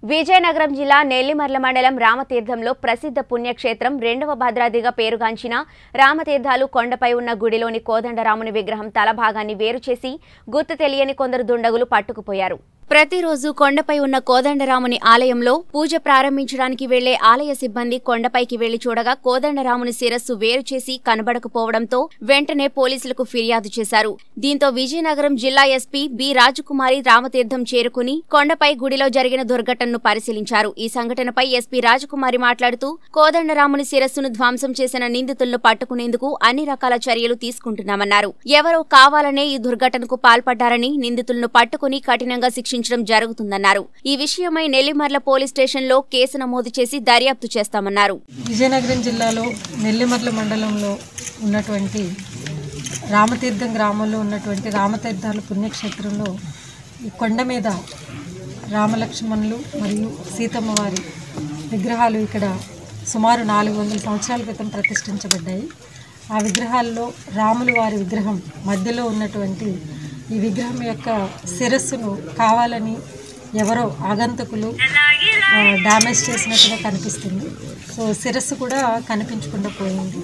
విజయనగరం జిల్లా నెల్లిమర్ల మండలం రామతీర్థంలో ప్రసిద్ధ పుణ్యక్షేత్రం రెండవ భద్రాదిగా పేరుగాంచిన రామతీర్థాలు కొండపై ఉన్న గుడిలోని కోదండరాముని విగ్రహం తలభాగాన్ని వేరు చేసి గుర్తు తెలియని కొందరు దుండగులు పట్టుకుపోయారు ప్రతిరోజు కొండపై ఉన్న కోదండరాముని ఆలయంలో పూజ ప్రారంభించడానికి వెళ్లే ఆలయ సిబ్బంది కొండపైకి వెళ్లి చూడగా కోదండరాముని శిరస్సు వేరు చేసి కనబడకపోవడంతో వెంటనే పోలీసులకు ఫిర్యాదు చేశారు దీంతో విజయనగరం జిల్లా ఎస్పీ బి రాజకుమారి రామతీర్థం చేరుకుని కొండపై గుడిలో జరిగిన దుర్ఘటనను పరిశీలించారు ఈ సంఘటనపై ఎస్పీ రాజకుమారి మాట్లాడుతూ కోదండరాముని శిరస్సును ధ్వంసం చేసిన నిందితులను పట్టుకునేందుకు అన్ని రకాల చర్యలు తీసుకుంటున్నామన్నారు ఎవరో కావాలనే ఈ దుర్ఘటనకు పాల్పడ్డారని నిందితులను పట్టుకుని కఠినంగా శిక్షించడం జరుగుతుందన్నారు ఈ విషయమై నెల్లిమర్ల పోలీస్ స్టేషన్లో కేసు నమోదు చేసి దర్యాప్తు చేస్తామన్నారు విజయనగరం జిల్లాలో నెల్లిమర్ల మండలంలో ఉన్నటువంటి రామతీర్థం గ్రామంలో ఉన్నటువంటి రామతీర్థాల పుణ్యక్షేత్రంలో ఈ కొండ మీద రామలక్ష్మణులు మరియు సీతమ్మ వారి విగ్రహాలు ఇక్కడ సుమారు నాలుగు వందల సంవత్సరాల క్రితం ప్రతిష్ఠించబడ్డాయి ఆ విగ్రహాల్లో రాములు వారి విగ్రహం మధ్యలో ఉన్నటువంటి ఈ విగ్రహం యొక్క శిరస్సును కావాలని ఎవరో ఆగంతకులు ఆ, డ్యామేజ్ చేసినట్టుగా కనిపిస్తుంది సో శిరస్సు కూడా కనిపించకుండా పోయింది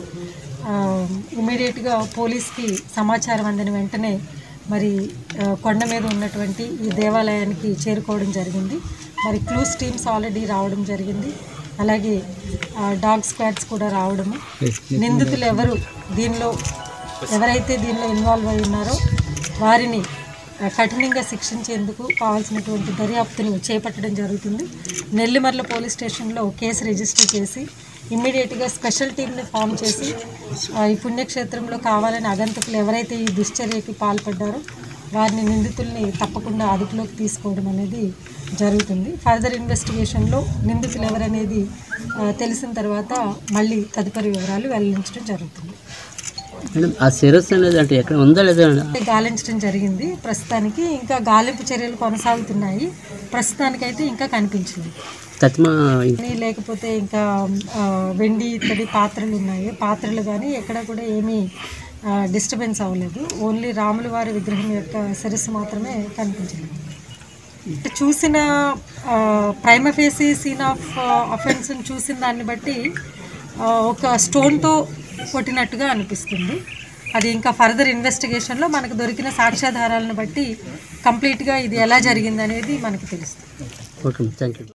ఇమీడియట్గా పోలీస్కి సమాచారం అందిన వెంటనే మరి ఆ, కొండ మీద ఉన్నటువంటి ఈ దేవాలయానికి చేరుకోవడం జరిగింది మరి క్లూస్ టీమ్స్ ఆల్రెడీ రావడం జరిగింది అలాగే ఆ, డాగ్ స్క్వాడ్స్ కూడా రావడము నిందితులు ఎవరు దీనిలో ఎవరైతే దీనిలో ఇన్వాల్వ్ అయి ఉన్నారో వారిని ఆ, కఠినంగా శిక్షించేందుకు కావాల్సినటువంటి దర్యాప్తును చేపట్టడం జరుగుతుంది నెల్లిమర్ల పోలీస్ స్టేషన్లో కేసు రిజిస్టర్ చేసి ఇమ్మీడియట్గా స్పెషల్ టీమ్ని ఫామ్ చేసి ఆ, ఈ పుణ్యక్షేత్రంలో కావాలని అగంతకులు ఎవరైతే ఈ దుశ్చర్యకి పాల్పడ్డారో వారిని నిందితుల్ని తప్పకుండా అదుపులోకి తీసుకోవడం అనేది జరుగుతుంది ఫర్దర్ ఇన్వెస్టిగేషన్లో నిందితులు ఎవరనేది ఆ, తెలిసిన తర్వాత మళ్ళీ తదుపరి వివరాలు వెల్లడించడం జరుగుతుంది మేడం ఆ శిరస్సు అనేది అంటే ఎక్కడ ఉందా లేదా గాలించడం జరిగింది ప్రస్తుతానికి ఇంకా గాలింపు చర్యలు కొనసాగుతున్నాయి ప్రస్తుతానికైతే ఇంకా కనిపించింది తత్మ కానీ లేకపోతే ఇంకా ఆ, వెండి ఇత్తడి పాత్రలు ఉన్నాయి పాత్రలు కానీ ఎక్కడ కూడా ఏమీ డిస్టర్బెన్స్ అవ్వలేదు ఓన్లీ రాముల వారి విగ్రహం యొక్క శిరస్సు మాత్రమే కనిపించింది చూసిన ప్రైమ ఫేసి సీన్ ఆఫ్ అఫెన్స్ని చూసిన దాన్ని బట్టి ఆ, ఒక స్టోన్తో కొట్టినట్టుగా అనిపిస్తుంది అది ఇంకా ఫర్దర్ ఇన్వెస్టిగేషన్లో మనకు దొరికిన సాక్ష్యాధారాలను బట్టి కంప్లీట్గా ఇది ఎలా జరిగిందనేది మనకు తెలుస్తుంది ఓకే థ్యాంక్ యూ